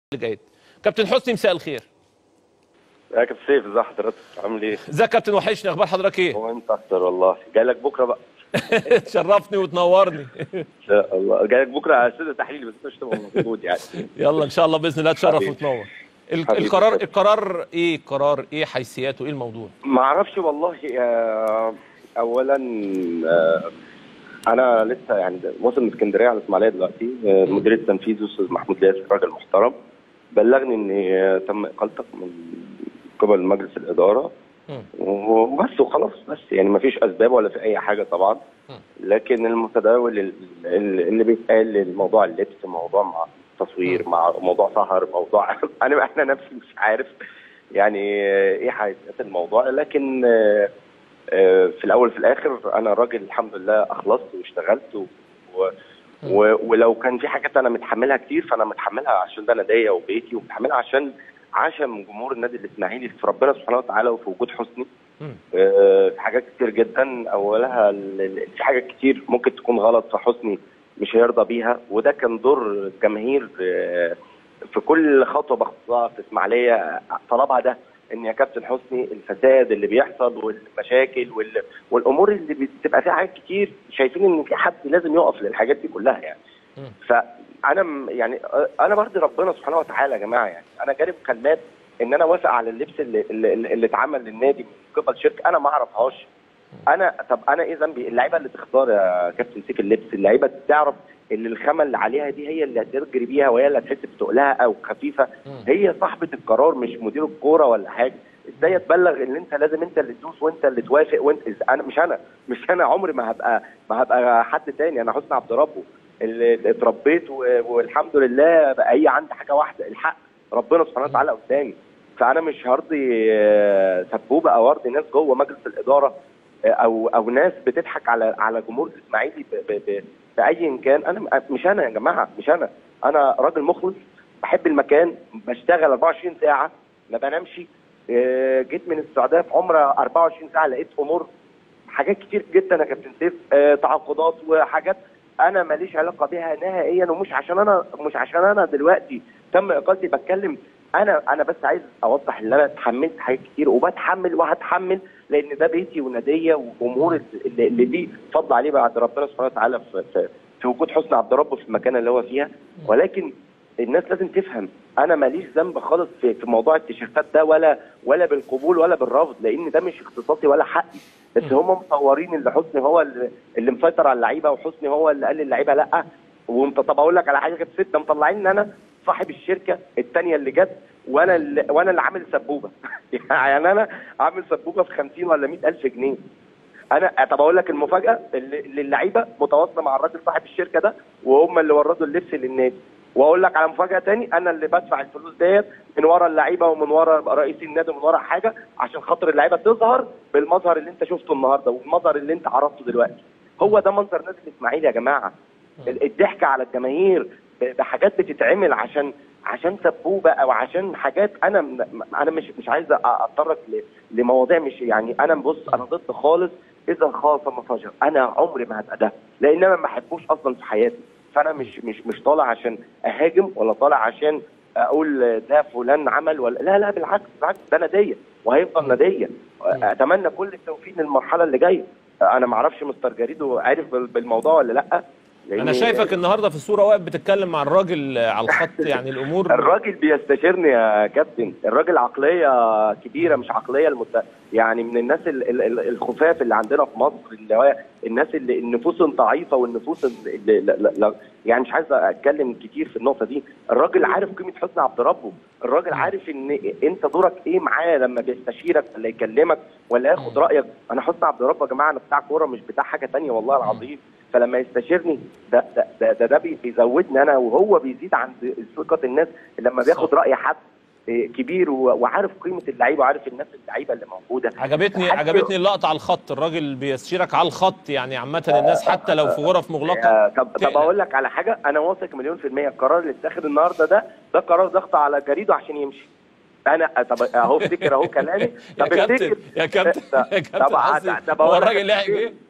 جيد كابتن حسني مساء الخير يا كابتن سيف ازي حضرتك عامل ايه؟ ازيك يا كابتن وحشني اخبار حضرتك ايه هو انت اكتر والله جاي لك بكره بقى شرفني وتنورني ان شاء الله جاي لك بكره على استوديو تحليل بس انت مش هتبقى موجود يعني يلا ان شاء الله باذن الله تشرف حبيبي. وتنور ال- حبيبي. القرار القرار ايه القرار ايه حيثياته ايه الموضوع ما اعرفش والله آه، اولا آه، انا لسه يعني واصل من اسكندريه على اسماعيليه دلوقتي آه، المدير التنفيذي استاذ محمود ياسر راجل محترم بلغني ان آه، تم اقالتك من قبل مجلس الاداره مم. وبس وخلاص بس يعني ما فيش اسباب ولا في اي حاجه طبعا مم. لكن المتداول ال- ال- اللي بيتقال الموضوع اللبس موضوع مع تصوير مع موضوع سهر موضوع انا انا نفسي مش عارف يعني ايه حيثيات الموضوع لكن آه، آه، في الاول في الاخر انا راجل الحمد لله اخلصت واشتغلت و... و... و... ولو كان في حاجات انا متحملها كتير فانا متحملها عشان ده ناديه وبيتي ومتحملها عشان عشم جمهور النادي الاسماعيلي في ربنا سبحانه وتعالى وفي وجود حسني مم. آه، في حاجات كتير جدا اولها ال- ال- في حاجات كتير ممكن تكون غلط في حسني مش هيرضى بيها وده كان دور الجماهير آه، في كل خطوه باخدها في اسماعيليه آه، طلبها ده ان يا كابتن حسني الفساد اللي بيحصل والمشاكل وال- والامور اللي بتبقى فيها حاجات كتير شايفين ان في حد لازم يقف للحاجات دي كلها يعني مم. فانا م- يعني آه، انا برضي ربنا سبحانه وتعالى يا جماعه يعني انا جانب مكالمات ان انا وافق على اللبس اللي اللي, اللي اللي اتعمل للنادي من قبل شركه انا ما اعرفهاش انا طب انا ايه ذنبي اللعيبه اللي تختار يا كابتن سيف اللبس اللعيبه تعرف ان الخامه اللي عليها دي هي اللي هتجري بيها وهي اللي هتحس بتقلها او خفيفه مم. هي صاحبه القرار مش مدير الكوره ولا حاجه ازاي تبلغ ان انت لازم انت اللي تدوس وانت اللي توافق وانت إز- انا مش انا مش انا عمري ما هبقى ما هبقى حد تاني انا حسني عبد ربه اللي اتربيت و- والحمد لله بقى هي عندي حاجه واحده الحق ربنا سبحانه وتعالى قدامي فانا مش هرضي آه، سبوبه او ارضي ناس جوه مجلس الاداره آه، او او ناس بتضحك على على جمهور الاسماعيلي ب- ب- ب- باي كان انا مش انا يا جماعه مش انا انا راجل مخلص بحب المكان بشتغل 24 ساعه ما بنامش آه، جيت من السعوديه في عمره 24 ساعه لقيت امور حاجات كتير جدا يا كابتن سيف آه، تعاقدات وحاجات انا ماليش علاقه بيها نهائيا ومش عشان انا مش عشان انا دلوقتي تم اقالتي بتكلم انا انا بس عايز اوضح ان انا اتحملت حاجات كتير وبتحمل وهتحمل لان ده بيتي وناديه وجمهور اللي, اللي دي فضل عليه بعد ربنا سبحانه وتعالى في, في, في وجود حسني عبد ربه في المكان اللي هو فيها ولكن الناس لازم تفهم انا ماليش ذنب خالص في, في موضوع التيشيرتات ده ولا ولا بالقبول ولا بالرفض لان ده مش اختصاصي ولا حقي بس هم مصورين اللي حسني هو اللي, اللي مسيطر على اللعيبه وحسني هو اللي قال للعيبه لا وانت طب اقول لك على حاجه كانت ست مطلعين ان انا صاحب الشركه الثانيه اللي جت وانا اللي وانا اللي عامل سبوبه يعني انا عامل سبوبه في 50 ولا 100 الف جنيه انا طب اقول لك المفاجاه اللي اللي اللعيبه متواصله مع الراجل صاحب الشركه ده وهم اللي وردوا اللبس للنادي واقول لك على مفاجاه تاني انا اللي بدفع الفلوس ديت من ورا اللعيبه ومن ورا رئيس النادي ومن ورا حاجه عشان خاطر اللعيبه تظهر بالمظهر اللي انت شفته النهارده والمظهر اللي انت عرضته دلوقتي هو ده منظر نادي الاسماعيلي يا جماعه ال- الضحك على الجماهير ب- بحاجات بتتعمل عشان عشان سبوبه او عشان حاجات انا م- م- انا مش مش عايز أ- اتطرق ل- لمواضيع مش يعني انا بص انا ضد خالص اذا خاصم فجر انا عمري ما هبقى ده لان انا ما بحبوش اصلا في حياتي فانا مش مش مش طالع عشان اهاجم ولا طالع عشان اقول ده فلان عمل ولا لا لا بالعكس بالعكس ده ناديه وهيفضل ناديه اتمنى كل التوفيق للمرحله اللي جايه انا ما اعرفش مستر جريدو عارف بال- بالموضوع ولا لا لأن انا شايفك النهارده في الصوره واقف بتتكلم مع الراجل على الخط يعني الامور الراجل بيستشيرني يا كابتن الراجل عقليه كبيره مش عقليه المت... يعني من الناس ال- ال- ال- الخفاف اللي عندنا في مصر اللي هو الناس اللي النفوس ضعيفه والنفوس اللي لا لا لا يعني مش عايز اتكلم كتير في النقطه دي الراجل عارف قيمه حسني عبد ربه الراجل عارف ان انت دورك ايه معاه لما بيستشيرك ولا يكلمك ولا ياخد رايك انا حسني عبد ربه يا جماعه انا بتاع كوره مش بتاع حاجه تانية والله العظيم فلما يستشيرني ده ده ده, ده, ده بي- بيزودني انا وهو بيزيد عند ثقه الناس لما بياخد راي حد إيه، كبير و- وعارف قيمه اللعيبه وعارف الناس اللعيبه اللي موجوده عجبتني حتى- عجبتني اللقطه على الخط الراجل بيستشيرك على الخط يعني عامه الناس حتى لو في غرف مغلقه آه، طب طب تقلق. اقول لك على حاجه انا واثق مليون في الميه القرار اللي اتاخد النهارده ده ده قرار ضغط على جريده عشان يمشي انا طب اهو افتكر اهو كلامي يا طب كابتن افتكر يا كابتن طب- يا كابتن طب حسن طب هو أقول لك الراجل لحق إيه؟ ايه؟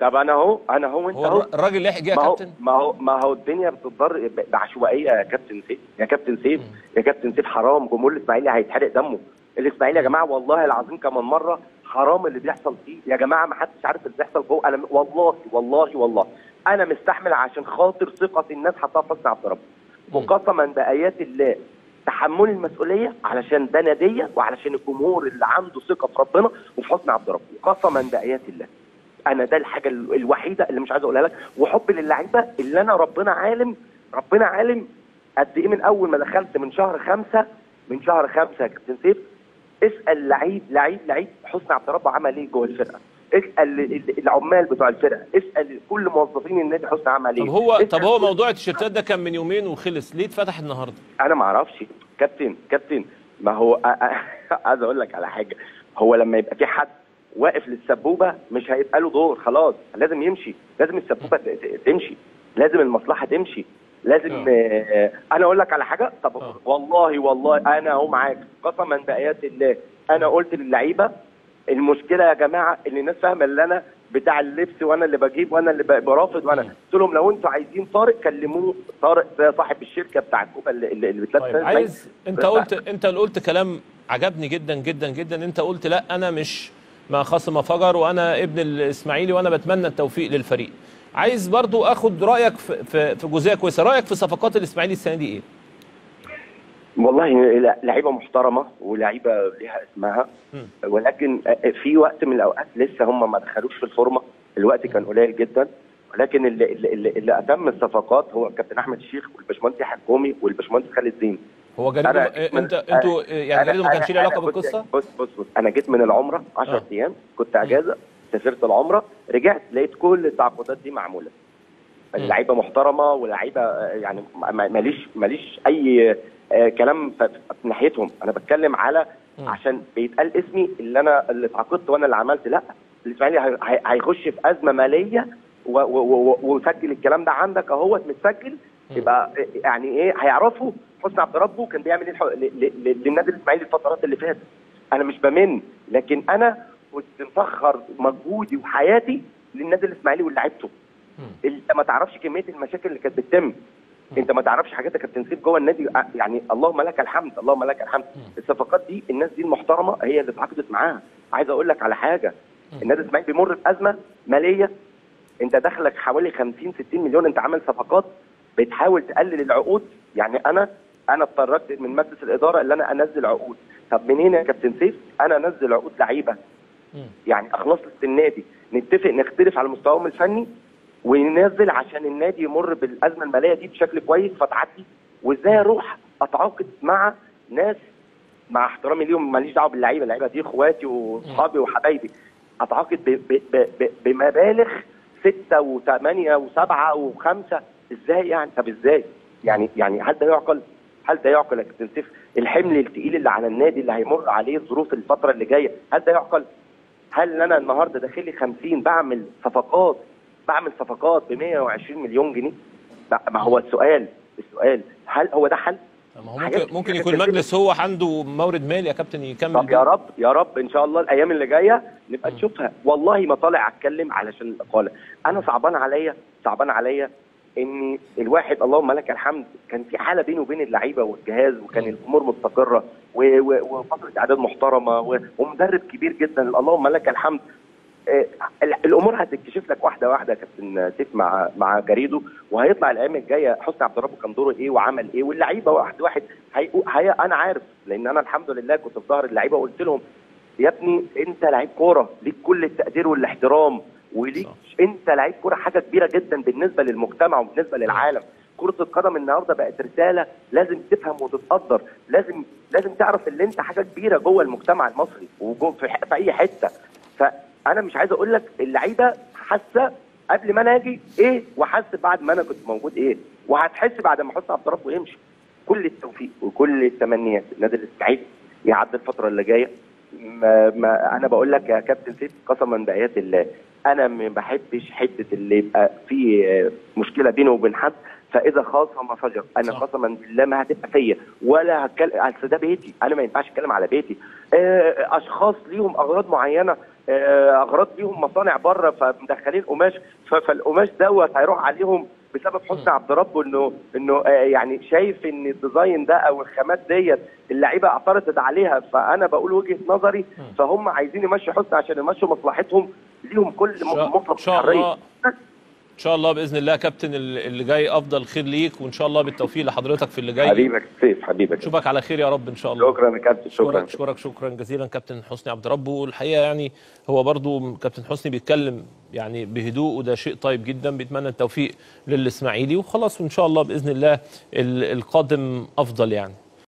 طب انا اهو انا اهو انت هو اهو الر- الراجل لحق جه يا ما هو كابتن ما هو ما هو الدنيا بتضر ب- بعشوائيه يا كابتن سيف يا كابتن سيف يا كابتن سيف حرام جمهور الاسماعيلي هيتحرق دمه الاسماعيلي يا جماعه والله العظيم كمان مره حرام اللي بيحصل فيه يا جماعه ما حدش عارف اللي بيحصل جوه انا م- والله والله والله انا مستحمل عشان خاطر ثقه الناس حطها في حسن عبد ربه وقسما بايات الله تحمل المسؤوليه علشان ده ناديه وعلشان الجمهور اللي عنده ثقه في ربنا وفي حسن عبد ربه قسما بايات الله انا ده الحاجه ال- الوحيده اللي مش عايز اقولها لك وحب للعيبه اللي انا ربنا عالم ربنا عالم قد ايه من اول ما دخلت من شهر خمسة من شهر خمسة يا كابتن سيف اسال لعيب لعيب لعيب حسن عبد ربه عمل ايه جوه الفرقه اسال ال- ال- العمال بتوع الفرقه اسال كل موظفين النادي حسن عمل ايه طب هو اسأل طب هو كل- موضوع التيشيرتات ده كان من يومين وخلص ليه اتفتح النهارده انا ما اعرفش كابتن كابتن ما هو أ- أ- عايز اقول لك على حاجه هو لما يبقى في حد واقف للسبوبه مش هيبقى له دور خلاص لازم يمشي لازم السبوبه ت- ت- تمشي لازم المصلحه تمشي لازم آه، انا اقول لك على حاجه طب آه. والله والله انا اهو معاك قسما بايات الله انا قلت للعيبه المشكله يا جماعه ان الناس فاهمه ان انا بتاع اللبس وانا اللي بجيب وانا اللي ب- برافض وانا مم. قلت لهم لو انتوا عايزين طارق كلموه طارق ده صاحب الشركه بتاع الكوبا اللي, اللي اللي بتلبس طيب عايز انت قلت انت اللي قلت كلام عجبني جدا جدا جدا انت قلت لا انا مش ما خصم فجر وانا ابن الاسماعيلي وانا بتمنى التوفيق للفريق عايز برضو اخد رايك في في, في جزئيه كويسه رايك في صفقات الاسماعيلي السنه دي ايه والله لا- لعيبه محترمه ولعيبه ليها اسمها مم. ولكن في وقت من الاوقات لسه هم ما دخلوش في الفورمه الوقت كان قليل جدا ولكن اللي اللي, اللي, اللي اتم الصفقات هو الكابتن احمد الشيخ والباشمهندس حكومي والباشمهندس خالد زين هو جريدو أنا- إيه، انت انتوا إيه، يعني أنا- جريدو ما كانش أنا- ليه علاقه أنا بص- بالقصه بص بص بص انا جيت من العمره 10 آه. ايام كنت اجازه سافرت العمره رجعت لقيت كل التعاقدات دي معموله اللعيبه محترمه ولاعيبه آه، يعني ما- ما- ماليش ماليش اي آه، كلام ف- في ناحيتهم انا بتكلم على مم. عشان بيتقال اسمي اللي انا اللي اتعاقدت وانا اللي عملت لا الاسماعيلي هي- هي- هيخش في ازمه ماليه و- و- و- وسجل الكلام ده عندك اهوت متسجل يبقى يعني ايه هيعرفوا حسن عبد ربه كان بيعمل ايه الح- ل- ل- ل- للنادي الاسماعيلي الفترات اللي فاتت انا مش بمن لكن انا كنت مسخر مجهودي وحياتي للنادي الاسماعيلي ولعيبته مم. انت ما تعرفش كميه المشاكل اللي كانت بتتم انت ما تعرفش حاجات كانت بتنسيب جوه النادي يعني اللهم لك الحمد اللهم لك الحمد الصفقات دي الناس دي المحترمه هي اللي اتعاقدت معاها عايز اقول لك على حاجه النادي الاسماعيلي بيمر بازمه ماليه انت دخلك حوالي 50 60 مليون انت عامل صفقات بتحاول تقلل العقود يعني انا انا اتطرقت من مجلس الاداره اللي انا انزل عقود طب منين يا كابتن سيف انا انزل عقود لعيبه مم. يعني اخلصت النادي نتفق نختلف على مستواهم الفني وننزل عشان النادي يمر بالازمه الماليه دي بشكل كويس فتعدي وازاي اروح اتعاقد مع ناس مع احترامي ليهم ماليش دعوه باللعيبه اللعيبه دي اخواتي واصحابي وحبايبي اتعاقد ب- ب- ب- ب- بمبالغ ستة وثمانية وسبعة وخمسة ازاي يعني طب ازاي يعني يعني هل ده يعقل هل ده يعقل يا كابتن سيف الحمل الثقيل اللي على النادي اللي هيمر عليه الظروف الفترة اللي جاية هل ده يعقل هل انا النهارده داخل لي 50 بعمل صفقات بعمل صفقات ب 120 مليون جنيه ما ما هو السؤال السؤال هل هو ده حل طب ما هو حاجات ممكن ممكن كتير يكون جداً. المجلس هو عنده مورد مالي يا كابتن يكمل طب بيه. يا رب يا رب ان شاء الله الايام اللي جايه نبقى مم. نشوفها والله ما طالع اتكلم علشان الاقاله انا صعبان عليا صعبان عليا ان الواحد اللهم لك الحمد كان في حاله بينه وبين اللعيبه والجهاز وكان مم. الامور مستقره و- و- وفتره اعداد محترمه و- ومدرب كبير جدا اللهم لك الحمد آه، ال- الامور هتكتشف لك واحده واحده يا كابتن سيف مع مع جريدو وهيطلع الايام الجايه حسني عبد الرب كان دوره ايه وعمل ايه واللعيبه واحد واحد هي... هي... انا عارف لان انا الحمد لله كنت في ظهر اللعيبه وقلت لهم يا ابني انت لعيب كوره ليك كل التقدير والاحترام وليك صح. انت لعيب كوره حاجه كبيره جدا بالنسبه للمجتمع وبالنسبه للعالم كرة القدم النهارده بقت رسالة لازم تفهم وتتقدر، لازم لازم تعرف ان انت حاجة كبيرة جوه المجتمع المصري وجوه في, ح- في اي حتة. فأنا مش عايز اقول لك اللعيبة حاسة قبل ما انا اجي ايه وحاسة بعد ما انا كنت موجود ايه، وهتحس بعد ما حسن عبد الرب يمشي. كل التوفيق وكل التمنيات النادي الاسماعيلي يعدي الفترة اللي جاية ما, ما انا بقول لك يا كابتن سيف قسما بايات الله انا ما بحبش حته اللي يبقى في آه، مشكله بينه وبين حد فاذا خاصم فجر انا صح. قسما بالله ما هتبقى فيا ولا هتكلم اصل ده بيتي انا ما ينفعش اتكلم على بيتي آه، اشخاص ليهم اغراض معينه آه، اغراض ليهم مصانع بره فمدخلين قماش ف- فالقماش دوت هيروح عليهم بسبب حسني عبد ربه انه انه آه، يعني شايف ان الديزاين ده او الخامات ديت اللعيبه اعترضت عليها فانا بقول وجهه نظري فهم عايزين يمشوا حسني عشان يمشوا مصلحتهم ليهم كل شاء- مطلق إن شاء الحريه الله. ان شاء الله باذن الله يا كابتن ال- اللي جاي افضل خير ليك وان شاء الله بالتوفيق لحضرتك في اللي جاي حبيبك سيف حبيبك نشوفك على خير يا رب ان شاء الله شكرا يا كابتن شكرا شكرا شكرا شكرا جزيلا كابتن حسني عبد ربه والحقيقه يعني هو برضو كابتن حسني بيتكلم يعني بهدوء وده شيء طيب جدا بيتمنى التوفيق للاسماعيلي وخلاص وان شاء الله باذن الله ال- القادم افضل يعني